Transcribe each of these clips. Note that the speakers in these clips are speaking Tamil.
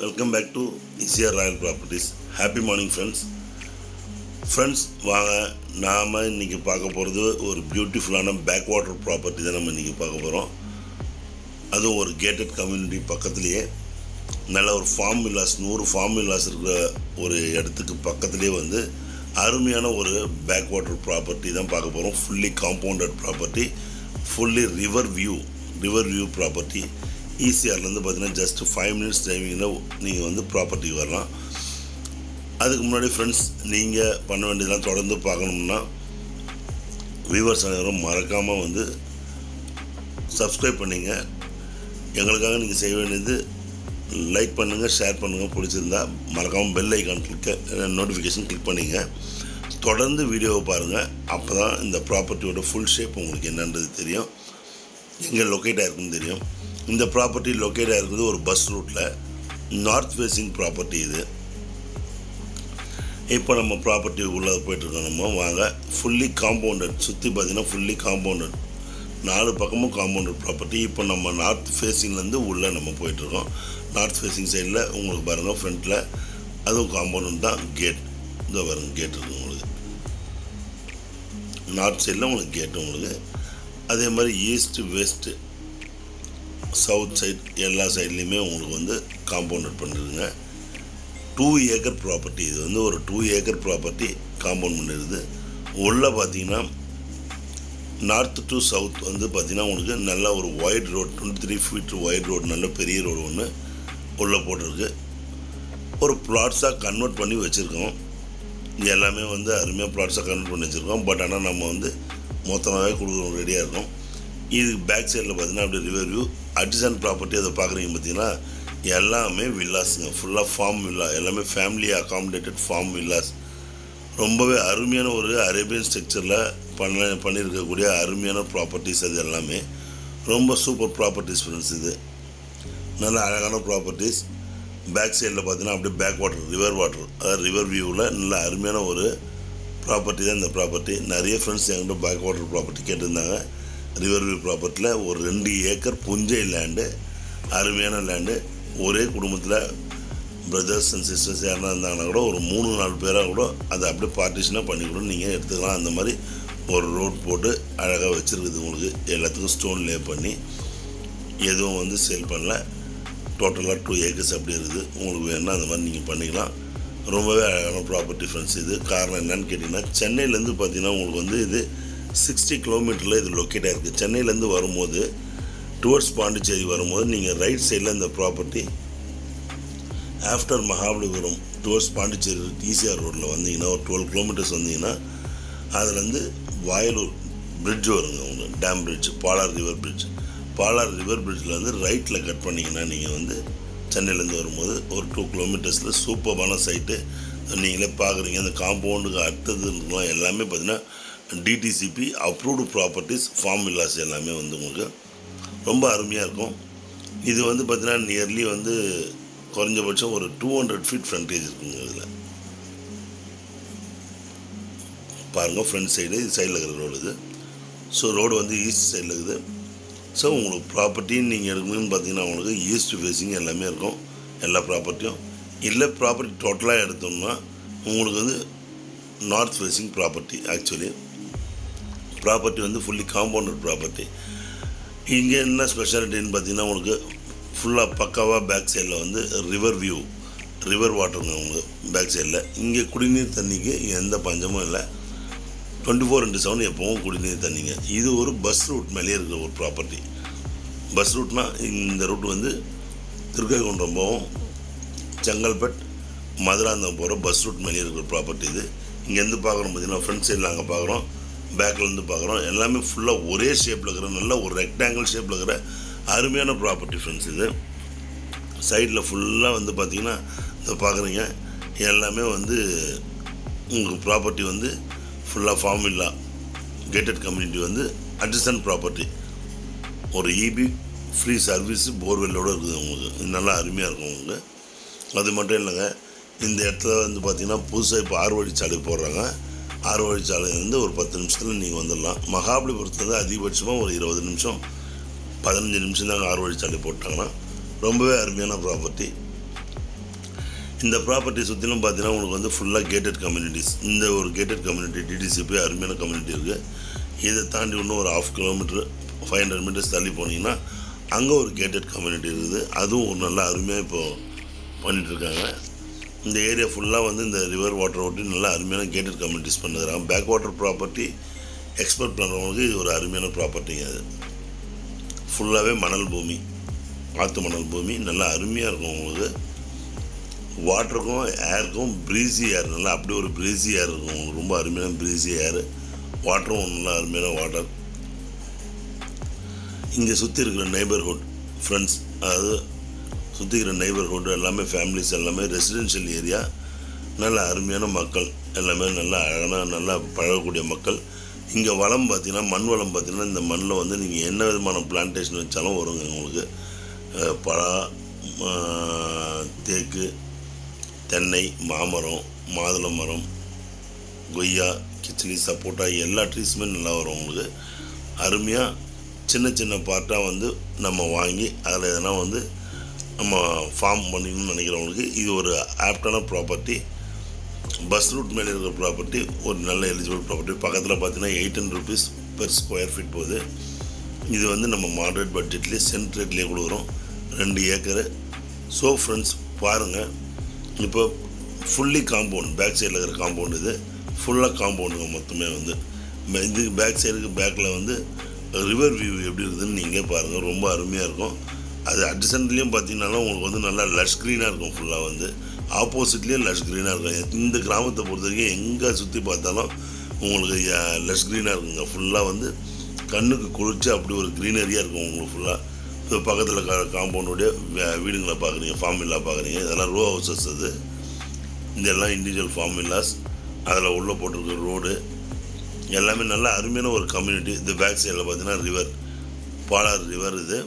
welcome back to ECR royal properties happy morning friends friends வாங்க நாம் இன்றைக்கி பார்க்க போகிறது ஒரு பியூட்டிஃபுல்லான பேக் வாட்டர் ப்ராப்பர்ட்டி தான் நம்ம இன்றைக்கி பார்க்க போகிறோம் அதுவும் ஒரு கேட்டட் கம்யூனிட்டி பக்கத்துலேயே நல்ல ஒரு ஃபார்ம் வில்லாஸ் நூறு ஃபார்ம் வில்லாஸ் இருக்கிற ஒரு இடத்துக்கு பக்கத்துலேயே வந்து அருமையான ஒரு பேக் வாட்டர் ப்ராப்பர்ட்டி தான் பார்க்க போகிறோம் fully compounded property fully river view river view property ஈசிஆர்லேருந்து பார்த்தீங்கன்னா ஜஸ்ட் ஃபைவ் மினிட்ஸ் டிரைவிங்கில் நீங்கள் வந்து ப்ராப்பர்ட்டிக்கு வரலாம் அதுக்கு முன்னாடி ஃப்ரெண்ட்ஸ் நீங்கள் பண்ண வேண்டியதெல்லாம் தொடர்ந்து பார்க்கணும்னா வியூவர்ஸ் அனைவரும் மறக்காமல் வந்து சப்ஸ்கிரைப் பண்ணிங்க எங்களுக்காக நீங்கள் செய்ய வேண்டியது லைக் பண்ணுங்கள் ஷேர் பண்ணுங்கள் பிடிச்சிருந்தா மறக்காமல் பெல் ஐக்கான் கிளிக்க நோட்டிஃபிகேஷன் கிளிக் பண்ணிங்க தொடர்ந்து வீடியோவை பாருங்கள் அப்போ தான் இந்த ப்ராப்பர்ட்டியோட ஃபுல் ஷேப் உங்களுக்கு என்னன்றது தெரியும் எங்கே லொக்கேட் ஆயிருக்குன்னு தெரியும் இந்த ப்ராப்பர்ட்டி லொக்கேட் ஆயிருக்குது ஒரு பஸ் ரூட்டில் நார்த் ஃபேஸிங் ப்ராப்பர்ட்டி இது இப்போ நம்ம ப்ராப்பர்ட்டி உள்ளே போயிட்டுருக்கோம் நம்ம வாங்க ஃபுல்லி காம்பவுண்டட் சுற்றி பார்த்தீங்கன்னா ஃபுல்லி காம்பவுண்டட் நாலு பக்கமும் காம்பவுண்டட் ப்ராப்பர்ட்டி இப்போ நம்ம நார்த் ஃபேஸிங்லேருந்து உள்ளே நம்ம போயிட்டுருக்கோம் நார்த் ஃபேஸிங் சைடில் உங்களுக்கு பாருங்கள் ஃப்ரண்ட்டில் அதுவும் காம்பவுண்ட் தான் கேட் இதோ பாருங்க கேட் இருக்குது உங்களுக்கு நார்த் சைடில் உங்களுக்கு கேட்டு உங்களுக்கு அதே மாதிரி ஈஸ்ட் வெஸ்ட்டு சவுத் சைட் எல்லா சைட்லேயுமே உங்களுக்கு வந்து காம்பவுண்டட் பண்ணிருக்குங்க டூ ஏக்கர் ப்ராப்பர்ட்டி இது வந்து ஒரு டூ ஏக்கர் ப்ராப்பர்ட்டி காம்பவுண்ட் பண்ணிருக்குது உள்ளே பார்த்தீங்கன்னா நார்த் டு சவுத் வந்து பார்த்தீங்கன்னா உங்களுக்கு நல்ல ஒரு white road twenty three feet white road நல்ல பெரிய ரோடு ஒன்று உள்ளே போட்டிருக்கு ஒரு பிளாட்ஸாக கன்வெர்ட் பண்ணி வச்சுருக்கோம் இது எல்லாமே வந்து அருமையாக பிளாட்ஸாக கன்வெர்ட் பண்ணி வச்சுருக்கோம் பட் ஆனால் நம்ம வந்து மொத்தமாகவே கொடுக்குறோம் ரெடியாக இருக்கும் இது பேக் சைடில் பார்த்தீங்கன்னா அப்படியே ரிவர் வியூ அட்ஜசன் ப்ராப்பர்ட்டி அதை பார்க்குறீங்க பார்த்தீங்கன்னா எல்லாமே வில்லாஸுங்க ஃபுல்லாக ஃபார்ம் வில்லா எல்லாமே ஃபேமிலி அகாமடேட்டட் ஃபார்ம் வில்லாஸ் ரொம்பவே அருமையான ஒரு அரேபியன் ஸ்ட்ரக்சரில் பண்ண பண்ணியிருக்கக்கூடிய அருமையான ப்ராப்பர்ட்டிஸ் அது எல்லாமே ரொம்ப சூப்பர் ப்ராப்பர்ட்டிஸ் ஃப்ரெண்ட்ஸ் இது நல்ல அழகான ப்ராப்பர்ட்டிஸ் பேக் சைடில் பார்த்தீங்கன்னா அப்படியே பேக் வாட்டர் ரிவர் வாட்டர் அதாவது ரிவர் வியூவில் நல்ல அருமையான ஒரு ப்ராப்பர்ட்டி தான் இந்த ப்ராப்பர்ட்டி நிறைய ஃப்ரெண்ட்ஸ் என்கிட்ட பேக் வாட்டர் ப்ராப்பர்ட்டி கேட்டிருந்தாங்க ரிவர் வியூ ப்ராப்பர்ட்டியில் ஒரு ரெண்டு ஏக்கர் புஞ்சை லேண்டு அருமையான லேண்டு ஒரே குடும்பத்தில் பிரதர்ஸ் அண்ட் சிஸ்டர்ஸ் யாருனா இருந்தாங்கன்னா கூட ஒரு மூணு நாலு பேராக கூட அதை அப்படியே பார்ட்டிஷனாக பண்ணி கூட நீங்கள் எடுத்துக்கலாம் அந்த மாதிரி ஒரு ரோட் போட்டு அழகாக வச்சுருக்குது உங்களுக்கு எல்லாத்துக்கும் ஸ்டோன் லே பண்ணி எதுவும் வந்து சேல் பண்ணல டோட்டலாக டூ ஏக்கர்ஸ் அப்படி இருக்குது உங்களுக்கு வேணுன்னா அந்த மாதிரி நீங்கள் பண்ணிக்கலாம் ரொம்பவே அழகான ப்ராப்பர்ட்டி ஃப்ரெண்ட்ஸ் இது காரணம் என்னன்னு கேட்டிங்கன்னா சென்னையிலேருந்து பார்த்தீங்கன்னா உங்களுக்கு வந்து இது சிக்ஸ்டி கிலோமீட்டரில் இது லொக்கேட் ஆகிருக்கு சென்னையிலேருந்து வரும்போது டுவர்ட்ஸ் பாண்டிச்சேரி வரும்போது நீங்கள் ரைட் சைடில் இந்த property after Mahabalipuram towards Pondicherry ECR ரோட்டில் வந்தீங்கன்னா ஒரு டுவெல் கிலோமீட்டர்ஸ் வந்தீங்கன்னா அதுலேருந்து வயலூர் பிரிட்ஜ் வருங்க உங்களுக்கு dam bridge Palar river bridge Palar river பிரிட்ஜில் வந்து ரைட்டில் கட் பண்ணிங்கன்னா நீங்கள் வந்து சென்னையிலேருந்து வரும்போது ஒரு டூ கிலோமீட்டர்ஸில் சூப்பரான சைட்டு நீங்களே பார்க்குறீங்க அந்த காம்பவுண்டுக்கு அடுத்ததுலாம் எல்லாமே பார்த்தீங்கன்னா DTCP approved properties farm villas எல்லாமே வந்து உங்களுக்கு ரொம்ப அருமையாக இருக்கும் இது வந்து பார்த்தீங்கன்னா நியர்லி வந்து குறைஞ்சபட்சம் ஒரு டூ ஹண்ட்ரட் ஃபீட் ஃப்ரண்டேஜ் இருக்குங்க இதில் பாருங்கள் ஃப்ரண்ட் சைடு இது சைடில் இருக்கிற ரோடு இது ஸோ ரோடு வந்து ஈஸ்ட் சைடில் இருக்குது ஸோ உங்களுக்கு ப்ராப்பர்ட்டின்னு நீங்கள் எடுக்கணும்னு பார்த்தீங்கன்னா உங்களுக்கு ஈஸ்ட் ஃபேஸிங் எல்லாமே இருக்கும் எல்லா ப்ராப்பர்ட்டியும் இல்லை ப்ராப்பர்ட்டி டோட்டலாக எடுத்தோம்னா உங்களுக்கு வந்து north facing property actually property வந்து ஃபுல்லி காம்பவுண்டட் ப்ராப்பர்ட்டி இங்கே என்ன ஸ்பெஷாலிட்டின்னு பார்த்தீங்கன்னா உங்களுக்கு ஃபுல்லாக பக்காவாக பேக் சைடில் வந்து ரிவர் வியூ ரிவர் வாட்டருங்க உங்களுக்கு பேக் சைடில் இங்கே குடிநீர் தண்ணிக்கு எந்த பஞ்சமும் இல்லை டுவெண்ட்டி ஃபோர் இன்ட்டு செவன் எப்போவும் குடிநீர் தண்ணிங்க இது ஒரு பஸ் ரூட் மேலேயே இருக்கிற ஒரு ப்ராப்பர்ட்டி பஸ் ரூட்னால் இந்த ரூட் வந்து திருக்கைகுன்றம் போவோம் செங்கல்பட் மதுராந்தகம் போகிற பஸ் ரூட் மேலேயே இருக்கிற ப்ராப்பர்ட்டி இது இங்கேருந்து பார்க்குறோம் பார்த்தீங்கன்னா ஃப்ரண்ட் சைடில் அங்கே பார்க்குறோம் பேக்லேருந்து பார்க்குறோம் எல்லாமே ஃபுல்லாக ஒரே ஷேப்பில் இருக்கிற நல்ல ஒரு ரெக்டாங்கிள் ஷேப்பில் இருக்கிற அருமையான ப்ராப்பர்ட்டி ஃப்ரெண்ட்ஸ் இது சைடில் ஃபுல்லாக வந்து பார்த்திங்கன்னா இதை பார்க்குறீங்க எல்லாமே வந்து உங்கள் ப்ராப்பர்ட்டி வந்து ஃபுல்லாக ஃபார்ம் இல்லா கேட்டட் கம்யூனிட்டி வந்து அட்ஜஸ்டன் ப்ராப்பர்ட்டி ஒரு இபி ஃப்ரீ சர்வீஸு போர்வெல்லோடு இருக்குது உங்களுக்கு இது நல்லா அருமையாக இருக்கும் உங்களுக்கு அது மட்டும் இல்லைங்க இந்த இடத்துல வந்து பார்த்திங்கன்னா புதுசாக இப்போ ஆறு வழிச்சாலை போடுறாங்க ஆறு வழிச்சாலையிலேருந்து ஒரு பத்து நிமிஷத்தில் நீங்கள் வந்துடலாம் மகாபலிபுரத்துலேருந்து அதிகபட்சமாக ஒரு இருபது நிமிஷம் பதினஞ்சு நிமிஷம் தாங்க ஆறு வழிச்சாலை போட்டாங்கன்னா ரொம்பவே அருமையான ப்ராப்பர்ட்டி இந்த ப்ராப்பர்ட்டி சுற்றிலும் பார்த்தீங்கன்னா உங்களுக்கு வந்து ஃபுல்லாக கேட்டட் கம்யூனிட்டிஸ் இந்த ஒரு கேட்டட் கம்யூனிட்டி டிடிசிபி அருமையான கம்யூனிட்டி இருக்குது இதை தாண்டி இன்னும் ஒரு half kilometre five hundred metres தள்ளி போனீங்கன்னா அங்கே ஒரு கேட்டட் கம்யூனிட்டி இருக்குது அதுவும் ஒரு நல்ல அருமையாக இப்போது பண்ணிகிட்ருக்காங்க இந்த ஏரியா ஃபுல்லாக வந்து இந்த ரிவர் வாட்டர் ஒட்டி நல்லா அருமையான கேட்டட் கம்யூனிட்டிஸ் பண்ணுறாங்க பேக் வாட்டர் ப்ராப்பர்ட்டி எக்ஸ்பெக்ட் பண்ணுறவங்களுக்கு இது ஒரு அருமையான ப்ராப்பர்ட்டிங்க அது ஃபுல்லாகவே மணல் பூமி ஆற்று மணல் பூமி நல்லா அருமையாக இருக்கும் உங்களுக்கு வாட்டருக்கும் ஏருக்கும் ப்ரீஸி ஏர் நல்லா அப்படியே ஒரு ப்ரீஸி ஏர் இருக்கும் உங்களுக்கு ரொம்ப அருமையான ப்ரீஸி ஏர் வாட்டரும் நல்லா அருமையான வாட்டர் இங்கே சுற்றி இருக்கிற நெய்பர்ஹுட் ஃப்ரெண்ட்ஸ் அதாவது சுற்றி இருக்கிற நெய்பர்ஹுட் எல்லாமே ஃபேமிலிஸ் எல்லாமே ரெசிடென்ஷியல் ஏரியா நல்ல அருமையான மக்கள் எல்லாமே நல்லா அழகான நல்லா பழகக்கூடிய மக்கள் இங்கே வளம் பார்த்தீங்கன்னா மண் வளம் பார்த்தீங்கன்னா இந்த மண்ணில் வந்து நீங்கள் என்ன விதமான பிளான்டேஷன் வச்சாலும் வருங்க உங்களுக்கு அஹ், பலா அஹ், தேக்கு தென்னை மாமரம் மாதுளை மரம் கொய்யா கிச்சிலி சப்போட்டா எல்லா ட்ரீஸுமே நல்லா வரும் உங்களுக்கு அருமையாக சின்ன சின்ன பார்ட்டாக வந்து நம்ம வாங்கி அதில் எதனா வந்து நம்ம ஃபார்ம் பண்ணிக்கணும்னு நினைக்கிறவங்களுக்கு இது ஒரு ஆப்டான ப்ராப்பர்ட்டி பஸ் ரூட் மேலே இருக்கிற ப்ராப்பர்ட்டி ஒரு நல்ல எலிஜிபிள் ப்ராப்பர்ட்டி பக்கத்தில் பார்த்தீங்கன்னா eight hundred rupees per square feet போகுது இது வந்து நம்ம மாடரேட் பட்ஜெட்லேயே சென்ட் ரேட்லேயே கொடுக்குறோம் ரெண்டு ஏக்கரு ஸோ ஃப்ரெண்ட்ஸ் பாருங்கள் இப்போ ஃபுல்லி காம்பவுண்ட் பேக் சைடில் இருக்கிற காம்பவுண்ட் இது ஃபுல்லாக காம்பவுண்டுங்க மொத்தமே வந்து ம- இது பேக் சைடுக்கு பேக்கில் வந்து ரிவர் வியூ எப்படி இருக்குதுன்னு நீங்களே பாருங்கள் ரொம்ப அருமையாக இருக்கும் அது அட்ஜசன்ட்லேயும் பார்த்தீங்கன்னாலும் உங்களுக்கு வந்து நல்லா லஷ் க்ரீனாக இருக்கும் ஃபுல்லாக வந்து ஆப்போசிட்லேயும் லஷ் க்ரீனாக இருக்கும் இந்த கிராமத்தை பொறுத்த வரைக்கும் எங்கே சுற்றி பார்த்தாலும் உங்களுக்கு லஷ் க்ரீனாக இருக்குங்க ஃபுல்லாக வந்து கண்ணுக்கு குளிர்ச்சி அப்படி ஒரு க்ரீனரியாக இருக்கும் உங்களுக்கு ஃபுல்லாக இப்போ பக்கத்தில் கா காம்பவுண்டுடைய வீடுங்களை பார்க்குறீங்க ஃபார்ம் வில்லா பார்க்குறீங்க இதெல்லாம் ரோ ஹவுசஸ் அது இதெல்லாம் இண்டிவிஜுவல் ஃபார்ம் வில்லாஸ் அதில் உள்ளே போட்டிருக்க ரோடு எல்லாமே நல்ல அருமையான ஒரு கம்யூனிட்டி இந்த பேக் சைடில் பார்த்தீங்கன்னா ரிவர் பாலார் ரிவர் இது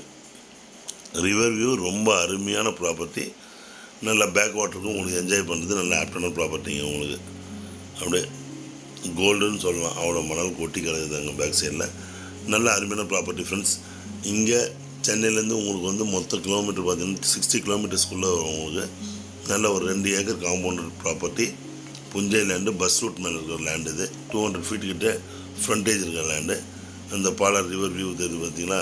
ரிவர் வியூ ரொம்ப அருமையான ப்ராப்பர்ட்டி நல்ல பேக் வாட்டருக்கும் உங்களுக்கு என்ஜாய் பண்ணுறது நல்ல ஆப்டான ப்ராப்பர்ட்டிங்க உங்களுக்கு அப்படியே கோல்டுன்னு சொல்லலாம் அவ்வளோ மணல் கொட்டி கிடக்குது அங்கே பேக் சைடில் நல்ல அருமையான ப்ராப்பர்ட்டி ஃப்ரெண்ட்ஸ் இங்கே சென்னையிலேருந்து உங்களுக்கு வந்து மொத்த கிலோமீட்டர் பார்த்தீங்கன்னா சிக்ஸ்டி கிலோமீட்டர்ஸ்க்குள்ளே வரும் உங்களுக்கு நல்ல ஒரு ரெண்டு ஏக்கர் காம்பவுண்டட் ப்ராப்பர்ட்டி புஞ்சை லேண்டு பஸ் ரூட் மேலே இருக்கிற லேண்டு இது டூ ஹண்ட்ரட் ஃபீட் கிட்ட ஃப்ரண்டேஜ் இருக்கிற லேண்டு அந்த பாலார் ரிவர் வியூ தெரியுது பார்த்தீங்களா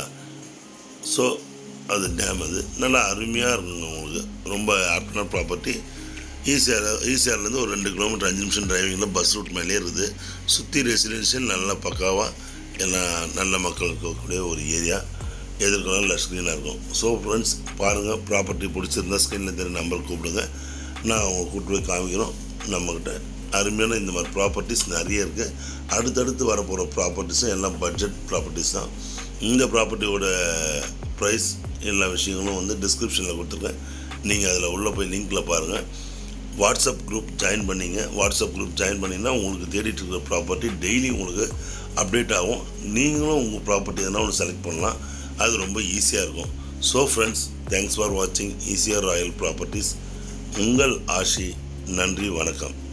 ஸோ அது டேம் அது நல்லா அருமையாக இருக்குங்க உங்களுக்கு ரொம்ப ஆப்டான ப்ராப்பர்ட்டி ஈசிஆர் ஈசிஆர்லேருந்து ஒரு ரெண்டு கிலோமீட்டர் அஞ்சு நிமிஷம் டிரைவிங்கில் பஸ் ரூட் மேலே இருக்குது சுற்றி ரெசிடென்ஷியல் நல்லா பக்காவாக எல்லாம் நல்ல மக்கள் இருக்கக்கூடிய ஒரு ஏரியா எதிர்க்கலாம் லஷ்கிரீனாக இருக்கும் ஸோ ஃப்ரெண்ட்ஸ் பாருங்கள் ப்ராப்பர்ட்டி பிடிச்சிருந்தா ஸ்க்ரீனில் தெரிய நம்பர் கூப்பிடுங்க நான் அவங்க கூப்பிட்டு போய் காமிக்கிறோம் நம்மக்கிட்ட அருமையான இந்த மாதிரி ப்ராப்பர்ட்டிஸ் நிறைய இருக்குது அடுத்தடுத்து வரப்போகிற ப்ராப்பர்ட்டிஸும் எல்லாம் பட்ஜெட் ப்ராப்பர்ட்டிஸ் தான் இந்த ப்ராப்பர்ட்டியோட ப்ரைஸ் எல்லா விஷயங்களும் வந்து டிஸ்கிரிப்ஷனில் கொடுத்துருக்கேன் நீங்கள் அதில் உள்ளே போய் லிங்க்கில் பாருங்கள் வாட்ஸ்அப் குரூப் ஜாயின் பண்ணிங்க வாட்ஸ்அப் குரூப் ஜாயின் பண்ணிங்கன்னா உங்களுக்கு தேடிட்டு இருக்கிற ப்ராப்பர்ட்டி டெய்லி உங்களுக்கு அப்டேட் ஆகும் நீங்களும் உங்கள் ப்ராப்பர்ட்டி எதனா ஒன்று செலக்ட் பண்ணலாம் அது ரொம்ப ஈஸியாக இருக்கும் ஸோ ஃப்ரெண்ட்ஸ் தேங்க்ஸ் ஃபார் வாட்சிங் ஈஸியாக ராயல் ப்ராப்பர்ட்டிஸ் உங்கள் ஆஷி நன்றி வணக்கம்